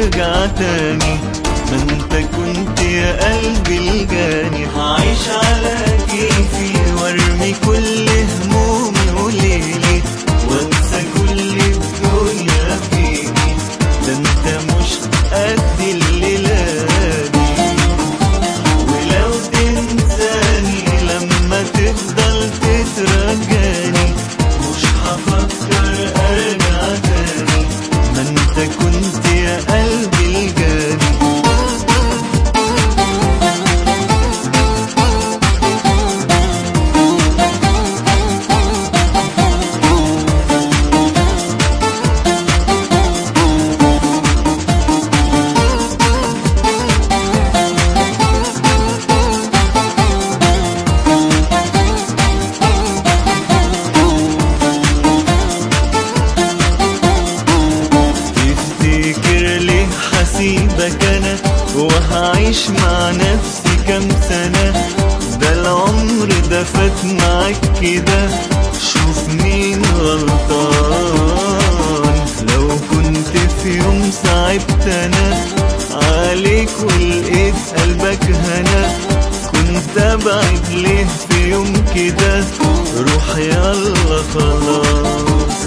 ارجع تاني ما انت كنت يا قلبي الجاني هعيش على كيفي وارمي كل همومي وليلي وانسى كل الدنيا فيني ده انت مش قد الليلة دي ولو تنساني لما تفضل تترجاني مش هفكر ارجع تاني ما انت كنت يا قلبي الجاني تفتكر ليه حسيبك انا وهعيش مع نفسي كام سنة ده العمر ده فات معاك كده شوف مين غلطان لو كنت في يوم صعبت انا عليك ولقيت قلبك هنا كنت ابعد ليه في يوم كده روح يلا خلاص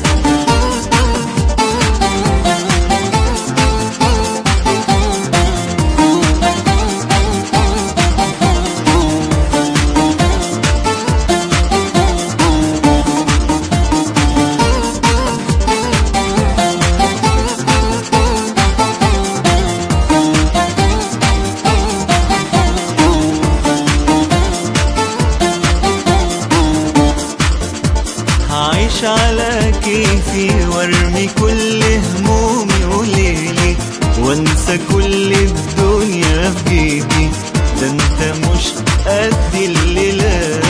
هعيش على كيفي وارمي كل همومي وليلي وانسى كل الدنيا في جيبي ده انت مش قد الليلة